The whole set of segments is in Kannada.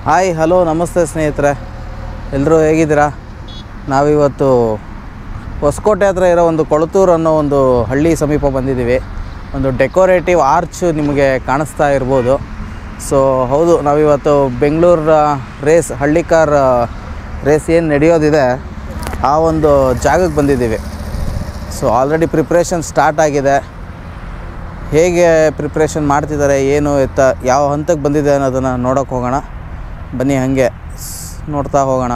ಹಾಯ್ ಹಲೋ ನಮಸ್ತೆ ಸ್ನೇಹಿತರೆ ಎಲ್ಲರೂ ಹೇಗಿದ್ದೀರಾ ನಾವಿವತ್ತು ಹೊಸಕೋಟೆ ಹತ್ರ ಇರೋ ಒಂದು ಕೊಳತೂರು ಅನ್ನೋ ಒಂದು ಹಳ್ಳಿ ಸಮೀಪ ಬಂದಿದ್ದೀವಿ ಒಂದು ಡೆಕೋರೇಟಿವ್ ಆರ್ಚ್ ನಿಮಗೆ ಕಾಣಿಸ್ತಾ ಇರ್ಬೋದು ಸೊ ಹೌದು ನಾವಿವತ್ತು ಬೆಂಗಳೂರು ರೇಸ್ ಹಳ್ಳಿಕಾರ್ ರೇಸ್ ಏನು ನಡೆಯೋದಿದೆ ಆ ಒಂದು ಜಾಗಕ್ಕೆ ಬಂದಿದ್ದೀವಿ ಸೊ ಆಲ್ರೆಡಿ ಪ್ರಿಪ್ರೇಷನ್ ಸ್ಟಾರ್ಟ್ ಆಗಿದೆ ಹೇಗೆ ಪ್ರಿಪ್ರೇಷನ್ ಮಾಡ್ತಿದ್ದಾರೆ ಏನು ಎತ್ತ ಯಾವ ಹಂತಕ್ಕೆ ಬಂದಿದೆ ಅನ್ನೋದನ್ನು ನೋಡೋಕೆ ಹೋಗೋಣ ಬನ್ನಿ ಹಾಗೆ ಸ್- ನೋಡ್ತಾ ಹೋಗೋಣ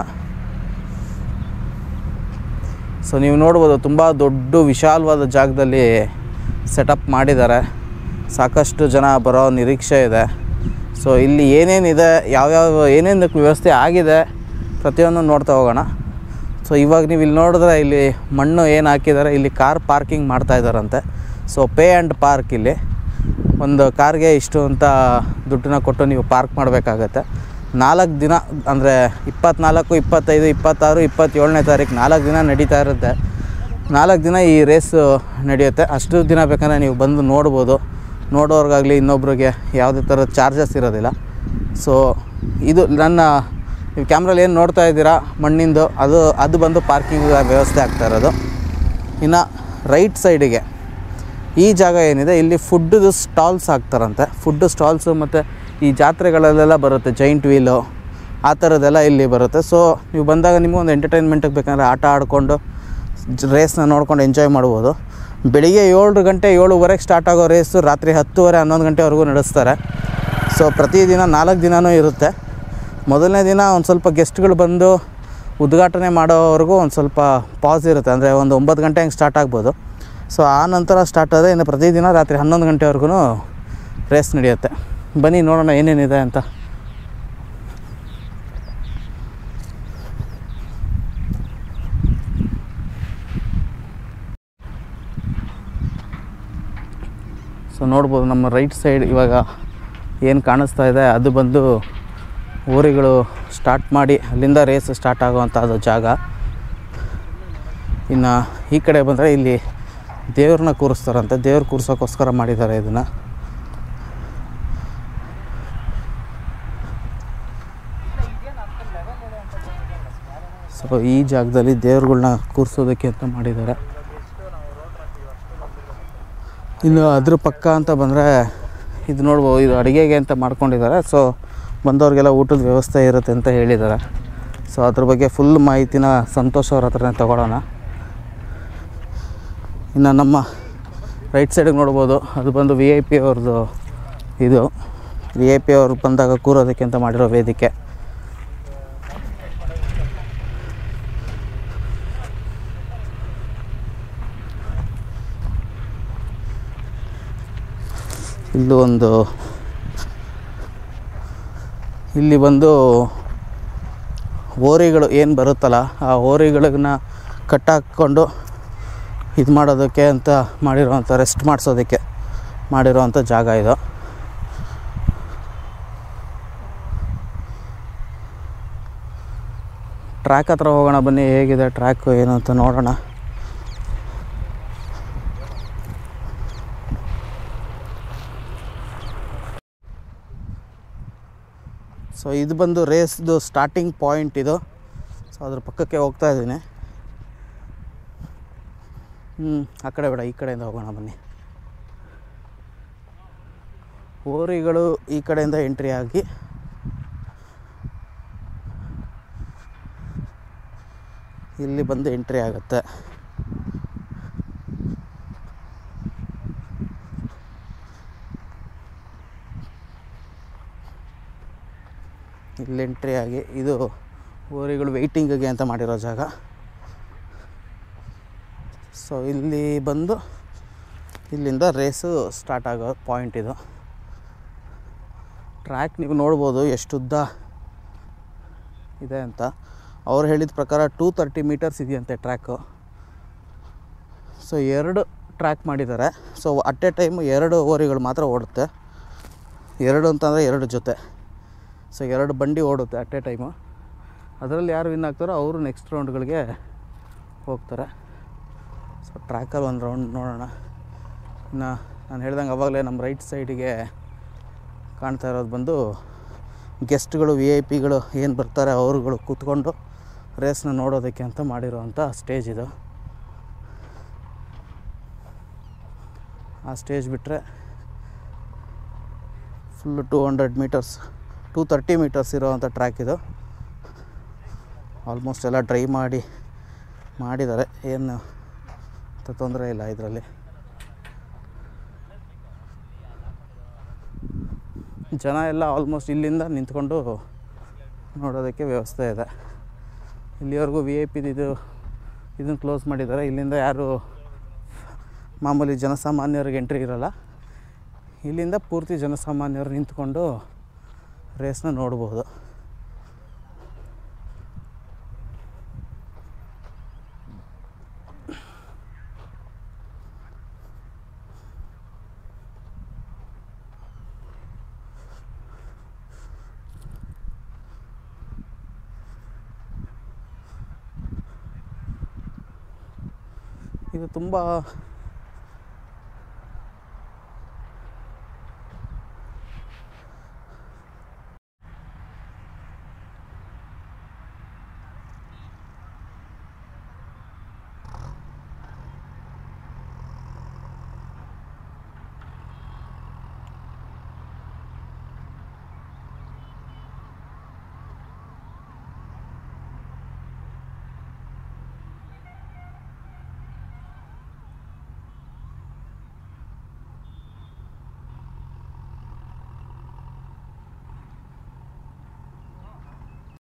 ಸೊ ನೀವು ನೋಡ್ಬೋದು ತುಂಬ ದೊಡ್ಡ ವಿಶಾಲವಾದ ಜಾಗದಲ್ಲಿ ಸೆಟಪ್ ಮಾಡಿದ್ದಾರೆ ಸಾಕಷ್ಟು ಜನ ಬರೋ ನಿರೀಕ್ಷೆ ಇದೆ ಸೊ ಇಲ್ಲಿ ಏನೇನಿದೆ ಯಾವ್ಯಾವ ಏನೇನು ವ್ಯವಸ್ಥೆ ಆಗಿದೆ ಪ್ರತಿಯೊಂದು ನೋಡ್ತಾ ಹೋಗೋಣ ಸೊ ಇವಾಗ ನೀವು ಇಲ್ಲಿ ನೋಡಿದ್ರೆ ಇಲ್ಲಿ ಮಣ್ಣು ಏನು ಹಾಕಿದ್ದಾರೆ ಇಲ್ಲಿ ಕಾರ್ ಪಾರ್ಕಿಂಗ್ ಮಾಡ್ತಾ ಇದ್ದಾರಂತೆ ಸೊ ಪೇ ಆ್ಯಂಡ್ ಪಾರ್ಕ್ ಇಲ್ಲಿ ಒಂದು ಕಾರ್ಗೆ ಇಷ್ಟು ಅಂತ ದುಡ್ಡನ್ನ ಕೊಟ್ಟು ನೀವು ಪಾರ್ಕ್ ಮಾಡಬೇಕಾಗತ್ತೆ ನಾಲ್ಕು ದಿನ ಅಂದರೆ ಇಪ್ಪತ್ನಾಲ್ಕು ಇಪ್ಪತ್ತೈದು ಇಪ್ಪತ್ತಾರು ಇಪ್ಪತ್ತೇಳನೇ ತಾರೀಕು ನಾಲ್ಕು ದಿನ ನಡೀತಾ ಇರುತ್ತೆ ನಾಲ್ಕು ದಿನ ಈ ರೇಸು ನಡೆಯುತ್ತೆ ಅಷ್ಟು ದಿನ ಬೇಕಂದರೆ ನೀವು ಬಂದು ನೋಡ್ಬೋದು ನೋಡೋರ್ಗಾಗಲಿ ಇನ್ನೊಬ್ರಿಗೆ ಯಾವುದೇ ಥರದ ಚಾರ್ಜಸ್ ಇರೋದಿಲ್ಲ ಸೊ ಇದು ನನ್ನ ನೀವು ಕ್ಯಾಮ್ರಲ್ಲಿ ಏನು ನೋಡ್ತಾ ಇದ್ದೀರಾ ಮಣ್ಣಿಂದು ಅದು ಅದು ಬಂದು ಪಾರ್ಕಿಂಗ್ ವ್ಯವಸ್ಥೆ ಆಗ್ತಾ ಇರೋದು ಇನ್ನು ರೈಟ್ ಸೈಡಿಗೆ ಈ ಜಾಗ ಏನಿದೆ ಇಲ್ಲಿ ಫುಡ್ದು ಸ್ಟಾಲ್ಸ್ ಹಾಕ್ತಾರಂತೆ ಫುಡ್ ಸ್ಟಾಲ್ಸು ಮತ್ತು ಈ ಜಾತ್ರೆಗಳಲ್ಲೆಲ್ಲ ಬರುತ್ತೆ ಜೈಂಟ್ ವೀಲು ಆ ಥರದ್ದೆಲ್ಲ ಇಲ್ಲಿ ಬರುತ್ತೆ ಸೊ ನೀವು ಬಂದಾಗ ನಿಮಗೂ ಒಂದು ಎಂಟರ್ಟೈನ್ಮೆಂಟಿಗೆ ಬೇಕಂದರೆ ಆಟ ಆಡಿಕೊಂಡು ರೇಸ್ನ ನೋಡ್ಕೊಂಡು ಎಂಜಾಯ್ ಮಾಡ್ಬೋದು ಬೆಳಿಗ್ಗೆ ಏಳು ಗಂಟೆ ಏಳುವರೆಗೆ ಸ್ಟಾರ್ಟ್ ಆಗೋ ರೇಸು ರಾತ್ರಿ ಹತ್ತುವರೆ ಹನ್ನೊಂದು ಗಂಟೆವರೆಗೂ ನಡೆಸ್ತಾರೆ ಸೊ ಪ್ರತಿದಿನ ನಾಲ್ಕು ದಿನವೂ ಇರುತ್ತೆ ಮೊದಲನೇ ದಿನ ಒಂದು ಸ್ವಲ್ಪ ಗೆಸ್ಟ್ಗಳು ಬಂದು ಉದ್ಘಾಟನೆ ಮಾಡೋವರೆಗೂ ಒಂದು ಸ್ವಲ್ಪ ಪಾಸ್ ಇರುತ್ತೆ ಅಂದರೆ ಒಂದು ಒಂಬತ್ತು ಗಂಟೆ ಹಂಗೆ ಸ್ಟಾರ್ಟ್ ಆಗ್ಬೋದು ಸೊ ಆ ನಂತರ ಸ್ಟಾರ್ಟ್ ಆದರೆ ಇನ್ನು ಪ್ರತಿದಿನ ರಾತ್ರಿ ಹನ್ನೊಂದು ಗಂಟೆವರೆಗೂ ರೇಸ್ ನಡೆಯುತ್ತೆ ಬನ್ನಿ ನೋಡೋಣ ಏನೇನಿದೆ ಅಂತ ಸೊ ನೋಡ್ಬೋದು ನಮ್ಮ ರೈಟ್ ಸೈಡ್ ಇವಾಗ ಏನು ಕಾಣಿಸ್ತಾ ಇದೆ ಅದು ಬಂದು ಊರಿಗಳು ಸ್ಟಾರ್ಟ್ ಮಾಡಿ ಅಲ್ಲಿಂದ ರೇಸ್ ಸ್ಟಾರ್ಟ್ ಆಗುವಂಥದ್ದು ಜಾಗ ಇನ್ನು ಈ ಕಡೆ ಬಂದರೆ ಇಲ್ಲಿ ದೇವ್ರನ್ನ ಕೂರಿಸ್ತಾರಂತೆ ದೇವ್ರು ಕೂರ್ಸೋಕ್ಕೋಸ್ಕರ ಮಾಡಿದ್ದಾರೆ ಇದನ್ನು ಸೊ ಈ ಜಾಗದಲ್ಲಿ ದೇವ್ರುಗಳ್ನ ಕೂರಿಸೋದಕ್ಕೆ ಅಂತ ಮಾಡಿದ್ದಾರೆ ಇನ್ನು ಅದ್ರ ಪಕ್ಕ ಅಂತ ಬಂದರೆ ಇದು ನೋಡ್ಬೋದು ಇದು ಅಡುಗೆಗೆ ಅಂತ ಮಾಡ್ಕೊಂಡಿದ್ದಾರೆ ಸೊ ಬಂದವ್ರಿಗೆಲ್ಲ ಊಟದ ವ್ಯವಸ್ಥೆ ಇರುತ್ತೆ ಅಂತ ಹೇಳಿದ್ದಾರೆ ಸೊ ಅದ್ರ ಬಗ್ಗೆ ಫುಲ್ ಮಾಹಿತಿನ ಸಂತೋಷ್ ಅವ್ರ ಹತ್ರನೇ ತಗೊಳ್ಳೋಣ ಇನ್ನು ನಮ್ಮ ರೈಟ್ ಸೈಡಿಗೆ ನೋಡ್ಬೋದು ಅದು ಬಂದು ವಿ ಐ ಪಿ ಅವ್ರದ್ದು ಇದು ವಿ ಐ ಪಿ ಅವ್ರು ಬಂದಾಗ ಕೂರೋದಕ್ಕೆ ಅಂತ ಮಾಡಿರೋ ವೇದಿಕೆ ಇಲ್ಲೂ ಒಂದು ಇಲ್ಲಿ ಬಂದು ಹೋರಿಗಳು ಏನು ಬರುತ್ತಲ್ಲ ಆ ಹೋರಿಗಳನ್ನ ಕಟ್ಟಾಕ್ಕೊಂಡು ಇದು ಮಾಡೋದಕ್ಕೆ ಅಂತ ಮಾಡಿರೋವಂಥ ರೆಸ್ಟ್ ಮಾಡಿಸೋದಕ್ಕೆ ಮಾಡಿರೋವಂಥ ಜಾಗ ಇದು ಟ್ರ್ಯಾಕ್ ಹತ್ರ ಹೋಗೋಣ ಬನ್ನಿ ಹೇಗಿದೆ ಟ್ರ್ಯಾಕು ಏನು ಅಂತ ನೋಡೋಣ ಸೊ ಇದು ಬಂದು ರೇಸ್ದು ಸ್ಟಾರ್ಟಿಂಗ್ ಪಾಯಿಂಟ್ ಇದು ಸೊ ಅದ್ರ ಪಕ್ಕಕ್ಕೆ ಹೋಗ್ತಾ ಇದ್ದೀನಿ ಹ್ಞೂ ಆ ಕಡೆ ಬೇಡ ಈ ಕಡೆಯಿಂದ ಹೋಗೋಣ ಬನ್ನಿ ಹೋರಿಗಳು ಈ ಕಡೆಯಿಂದ ಎಂಟ್ರಿ ಆಗಿ ಇಲ್ಲಿ ಬಂದು ಎಂಟ್ರಿ ಆಗುತ್ತೆ ಇಲ್ಲಿ ಎಂಟ್ರಿ ಆಗಿ ಇದು ಹೋರಿಗಳು ವೆಯ್ಟಿಂಗಿಗೆ ಅಂತ ಮಾಡಿರೋ ಜಾಗ ಸೊ ಇಲ್ಲಿ ಬಂದು ಇಲ್ಲಿಂದ ರೇಸು ಸ್ಟಾರ್ಟ್ ಆಗೋ ಪಾಯಿಂಟ್ ಇದು ಟ್ರ್ಯಾಕ್ ನೀವು ನೋಡ್ಬೋದು ಎಷ್ಟು ಉದ್ದ ಇದೆ ಅಂತ ಅವ್ರು ಹೇಳಿದ ಪ್ರಕಾರ ಟೂ ತರ್ಟಿ ಮೀಟರ್ಸ್ ಇದೆಯಂತೆ ಟ್ರ್ಯಾಕು ಸೊ ಎರಡು ಟ್ರ್ಯಾಕ್ ಮಾಡಿದ್ದಾರೆ ಸೊ ಅಟ್ ಎ ಟೈಮು ಎರಡು ಓರಿಗಳು ಮಾತ್ರ ಓಡುತ್ತೆ ಎರಡು ಅಂತಂದರೆ ಎರಡು ಜೊತೆ ಸೊ ಎರಡು ಬಂಡಿ ಓಡುತ್ತೆ ಅಟ್ ಎ ಟೈಮು ಅದರಲ್ಲಿ ಯಾರು ವಿನ್ ಆಗ್ತಾರೋ ಅವರು ನೆಕ್ಸ್ಟ್ ರೌಂಡ್ಗಳಿಗೆ ಹೋಗ್ತಾರೆ ಸೊ ಟ್ರ್ಯಾಕಲ್ಲಿ ಒಂದು ರೌಂಡ್ ನೋಡೋಣ ಇನ್ನು ನಾನು ಹೇಳ್ದಂಗೆ ಅವಾಗಲೇ ನಮ್ಮ ರೈಟ್ ಸೈಡಿಗೆ ಕಾಣ್ತಾ ಇರೋದು ಬಂದು ಗೆಸ್ಟ್ಗಳು ವಿ ಐ ಪಿಗಳು ಏನು ಬರ್ತಾರೆ ಅವರುಗಳು ಕೂತ್ಕೊಂಡು ರೇಸ್ನ ನೋಡೋದಕ್ಕೆ ಅಂತ ಮಾಡಿರೋವಂಥ ಸ್ಟೇಜ್ ಇದು ಆ ಸ್ಟೇಜ್ ಬಿಟ್ಟರೆ full two hundred metres two thirty metres ಇರೋವಂಥ ಟ್ರ್ಯಾಕ್ ಇದು ಆಲ್ಮೋಸ್ಟ್ ಎಲ್ಲ ಡ್ರೈ ಮಾಡಿ ಮಾಡಿದ್ದಾರೆ ಏನು ತೊಂದರೆ ಇಲ್ಲ ಇದರಲ್ಲಿ ಜನ ಎಲ್ಲ ಆಲ್ಮೋಸ್ಟ್ ಇಲ್ಲಿಂದ ನಿಂತ್ಕೊಂಡು ನೋಡೋದಕ್ಕೆ ವ್ಯವಸ್ಥೆ ಇದೆ ಇಲ್ಲಿವರೆಗೂ ವಿ ಐ ಪಿದು ಇದು ಇದನ್ನು ಕ್ಲೋಸ್ ಮಾಡಿದ್ದಾರೆ ಇಲ್ಲಿಂದ ಯಾರು ಮಾಮೂಲಿ ಜನಸಾಮಾನ್ಯರಿಗೆ ಎಂಟ್ರಿ ಇರಲ್ಲ ಇಲ್ಲಿಂದ ಪೂರ್ತಿ ಜನಸಾಮಾನ್ಯರು ನಿಂತ್ಕೊಂಡು ರೇಸ್ನ ನೋಡ್ಬೋದು ಇದು ತುಂಬ